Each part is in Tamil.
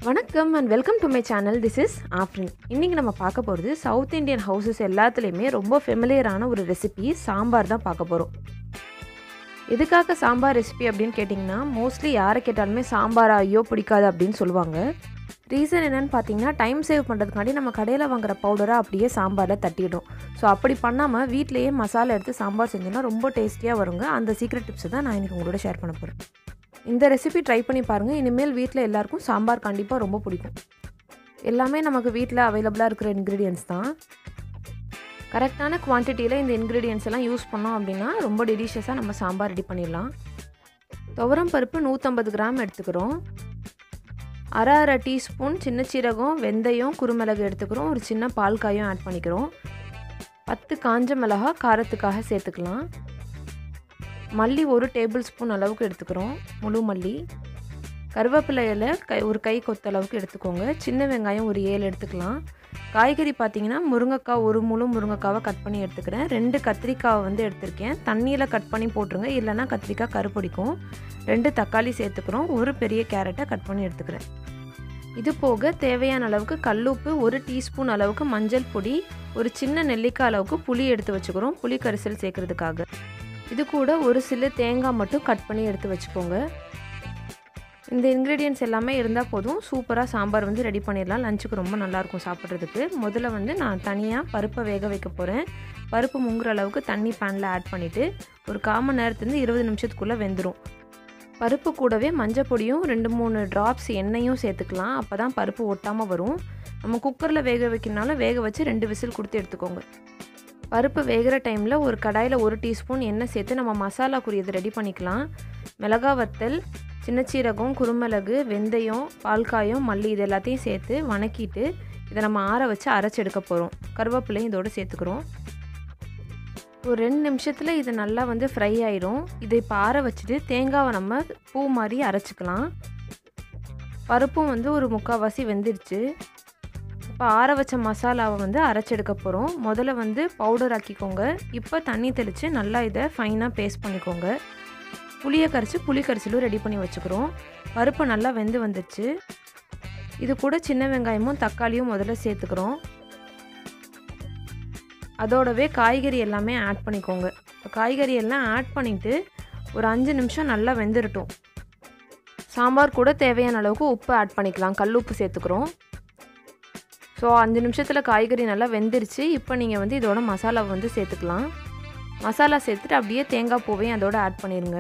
வணக்கம் and welcome to my channel this is Afrin இன்றைக்கி நம்ம பார்க்க போகிறது சவுத் இந்தியன் ஹவுசஸ் எல்லாத்துலேயுமே ரொம்ப ஃபெமிலியரான ஒரு ரெசிபி சாம்பார் தான் பார்க்க போகிறோம் எதுக்காக சாம்பார் ரெசிபி அப்படின்னு கேட்டிங்கன்னா மோஸ்ட்லி யாரை கேட்டாலுமே சாம்பார் ஐயோ பிடிக்காது அப்படின்னு சொல்லுவாங்க ரீசன் என்னென்னு பார்த்தீங்கன்னா டைம் சேவ் பண்ணுறதுக்காண்டி நம்ம கடையில் வாங்குற பவுடரை அப்படியே சாம்பாரில் தட்டிடுறோம் ஸோ அப்படி பண்ணாமல் வீட்டிலேயே மசாலா எடுத்து சாம்பார் செஞ்சோன்னா ரொம்ப டேஸ்டியாக வருங்க அந்த சீக்ரெட் டிப்ஸை தான் நான் இன்றைக்கி உங்களோட ஷேர் பண்ண போகிறேன் இந்த ரெசிபி ட்ரை பண்ணி பாருங்கள் இனிமேல் வீட்டில் எல்லாருக்கும் சாம்பார் கண்டிப்பாக ரொம்ப பிடிக்கும் எல்லாமே நமக்கு வீட்டில் அவைலபிளாக இருக்கிற இன்க்ரீடியன்ஸ் தான் கரெக்டான குவான்டிட்டியில் இந்த இன்க்ரீடியன்ஸ் எல்லாம் யூஸ் பண்ணோம் அப்படின்னா ரொம்ப டெலிஷியஸாக நம்ம சாம்பார் ரெடி பண்ணிடலாம் துவரம் பருப்பு நூற்றம்பது கிராம் எடுத்துக்கிறோம் அரை அரை டீஸ்பூன் சின்ன சீரகம் வெந்தயம் குருமிளகு எடுத்துக்கிறோம் ஒரு சின்ன பால் காயும் ஆட் பண்ணிக்கிறோம் பத்து காஞ்ச மிளகா காரத்துக்காக சேர்த்துக்கலாம் மல்லி ஒரு டேபிள் ஸ்பூன் அளவுக்கு எடுத்துக்கிறோம் முழு மல்லி கருவேப்பிலையில் கை ஒரு கை கொத்த அளவுக்கு எடுத்துக்கோங்க சின்ன வெங்காயம் ஒரு ஏழு எடுத்துக்கலாம் காய்கறி பார்த்தீங்கன்னா முருங்கைக்காய் ஒரு முழு முருங்கைக்காவை கட் பண்ணி எடுத்துக்கிறேன் ரெண்டு கத்திரிக்காவை வந்து எடுத்திருக்கேன் தண்ணியில் கட் பண்ணி போட்டுருங்க இல்லைனா கத்திரிக்காய் கருப்பிடிக்கும் ரெண்டு தக்காளி சேர்த்துக்கிறோம் ஒரு பெரிய கேரட்டை கட் பண்ணி எடுத்துக்கிறேன் இது போக தேவையான அளவுக்கு கல்லுப்பு ஒரு டீஸ்பூன் அளவுக்கு மஞ்சள் பொடி ஒரு சின்ன நெல்லிக்காய் அளவுக்கு புளி எடுத்து வச்சுக்கிறோம் புளி கரிசல் சேர்க்கறதுக்காக இது கூட ஒரு சில தேங்காய் மட்டும் கட் பண்ணி எடுத்து வச்சுக்கோங்க இந்த இன்க்ரீடியன்ஸ் எல்லாமே இருந்தால் போதும் சூப்பராக சாம்பார் வந்து ரெடி பண்ணிடலாம் லஞ்சுக்கு ரொம்ப நல்லாயிருக்கும் சாப்பிட்றதுக்கு முதல்ல வந்து நான் தனியாக பருப்பை வேக வைக்க போகிறேன் பருப்பு முங்குற அளவுக்கு தண்ணி பேனில் ஆட் பண்ணிவிட்டு ஒரு காமன் நேரத்துலேருந்து இருபது நிமிஷத்துக்குள்ளே வெந்துடும் பருப்பு கூடவே மஞ்சள் பொடியும் ரெண்டு மூணு ட்ராப்ஸ் எண்ணெயும் சேர்த்துக்கலாம் அப்போ தான் பருப்பு ஒட்டாமல் வரும் நம்ம குக்கரில் வேக வைக்கனாலும் வேக வச்சு ரெண்டு விசில் கொடுத்து எடுத்துக்கோங்க பருப்பு வேகிற டைமில் ஒரு கடாயில் ஒரு டீஸ்பூன் எண்ணெய் சேர்த்து நம்ம மசாலாக்குரியது ரெடி பண்ணிக்கலாம் மிளகா வத்தல் சின்ன சீரகம் குருமிளகு வெந்தயம் பால்காயம் மல்லி இது எல்லாத்தையும் சேர்த்து வணக்கிட்டு இதை நம்ம ஆற வச்சு அரைச்சி எடுக்க போகிறோம் கருவேப்பிலையும் இதோடு சேர்த்துக்கிறோம் ஒரு ரெண்டு நிமிஷத்தில் இது நல்லா வந்து ஃப்ரை ஆயிடும் இதை இப்போ ஆற வச்சுட்டு தேங்காவை நம்ம பூ மாதிரி அரைச்சிக்கலாம் பருப்பும் வந்து ஒரு முக்கால்வாசி வெந்துருச்சு இப்போ ஆற வச்ச மசாலாவை வந்து அரைச்செடுக்க போகிறோம் முதல்ல வந்து பவுடர் ஆக்கிக்கோங்க இப்போ தண்ணி தெளித்து நல்லா இதை ஃபைனாக பேஸ்ட் பண்ணிக்கோங்க புளியை கரைச்சி புளி கரைச்சலும் ரெடி பண்ணி வச்சுக்கிறோம் பருப்பு நல்லா வெந்து வந்துடுச்சு இது கூட சின்ன வெங்காயமும் தக்காளியும் முதல்ல சேர்த்துக்கிறோம் அதோடவே காய்கறி எல்லாமே ஆட் பண்ணிக்கோங்க இப்போ காய்கறி எல்லாம் ஆட் பண்ணிவிட்டு ஒரு அஞ்சு நிமிஷம் நல்லா வெந்துடட்டும் சாம்பார் கூட தேவையான அளவுக்கு உப்பு ஆட் பண்ணிக்கலாம் கல் உப்பு சேர்த்துக்கிறோம் ஸோ அஞ்சு நிமிஷத்தில் காய்கறி நல்லா வெந்துருச்சு இப்போ நீங்கள் வந்து இதோட மசாலாவை வந்து சேர்த்துக்கலாம் மசாலா சேர்த்துட்டு அப்படியே தேங்காய் பூவையும் அதோட ஆட் பண்ணிடுங்க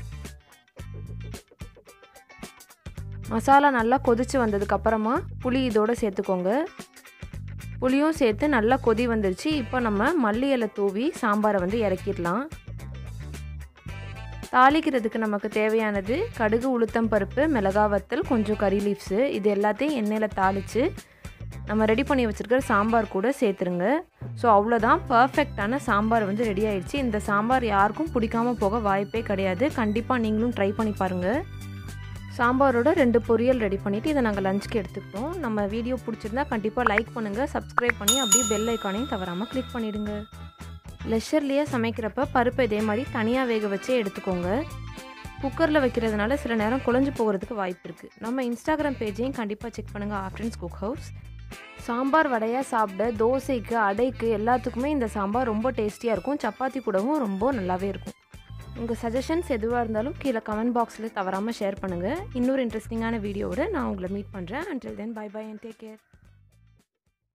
மசாலா நல்லா கொதித்து வந்ததுக்கப்புறமா புளி இதோட சேர்த்துக்கோங்க புளியும் சேர்த்து நல்லா கொதி வந்துருச்சு இப்போ நம்ம மல்லி இலை தூவி சாம்பாரை வந்து இறக்கிடலாம் தாளிக்கிறதுக்கு நமக்கு தேவையானது கடுகு உளுத்தம் பருப்பு மிளகா வத்தல் கொஞ்சம் கறி லீவ்ஸு இது எல்லாத்தையும் எண்ணெயில் தாளித்து நம்ம ரெடி பண்ணி வச்சுருக்கிற சாம்பார் கூட சேர்த்துருங்க ஸோ அவ்வளோதான் பர்ஃபெக்டான சாம்பார் வந்து ரெடி ஆயிடுச்சு இந்த சாம்பார் யாருக்கும் பிடிக்காம போக வாய்ப்பே கிடையாது கண்டிப்பாக நீங்களும் ட்ரை பண்ணி பாருங்கள் சாம்பாரோட ரெண்டு பொரியல் ரெடி பண்ணிவிட்டு இதை நாங்கள் லஞ்சுக்கு எடுத்துக்கிட்டோம் நம்ம வீடியோ பிடிச்சிருந்தா கண்டிப்பாக லைக் பண்ணுங்கள் சப்ஸ்கிரைப் பண்ணி அப்படியே பெல் ஐக்கானையும் தவறாமல் கிளிக் பண்ணிவிடுங்க லெஷர்லேயே சமைக்கிறப்ப பருப்பு இதே மாதிரி தனியாக வேக வச்சே எடுத்துக்கோங்க குக்கரில் வைக்கிறதுனால சில நேரம் குழஞ்சு போகிறதுக்கு வாய்ப்பு இருக்குது நம்ம இன்ஸ்டாகிராம் பேஜையும் கண்டிப்பாக செக் பண்ணுங்கள் ஆஃப்டர்ன்ஸ் குக் ஹவுஸ் சாம்பார் வடையாக சாப்பிட தோசைக்கு அடைக்கு எல்லாத்துக்குமே இந்த சாம்பார் ரொம்ப டேஸ்டியாக இருக்கும் சப்பாத்தி கூடவும் ரொம்ப நல்லாவே இருக்கும் உங்கள் சஜஷன்ஸ் எதுவாக இருந்தாலும் கீழே கமெண்ட் பாக்ஸில் தவறாமல் ஷேர் பண்ணுங்கள் இன்னொரு இன்ட்ரெஸ்டிங்கான வீடியோவோட நான் உங்களை மீட் பண்ணுறேன் until then bye bye and take care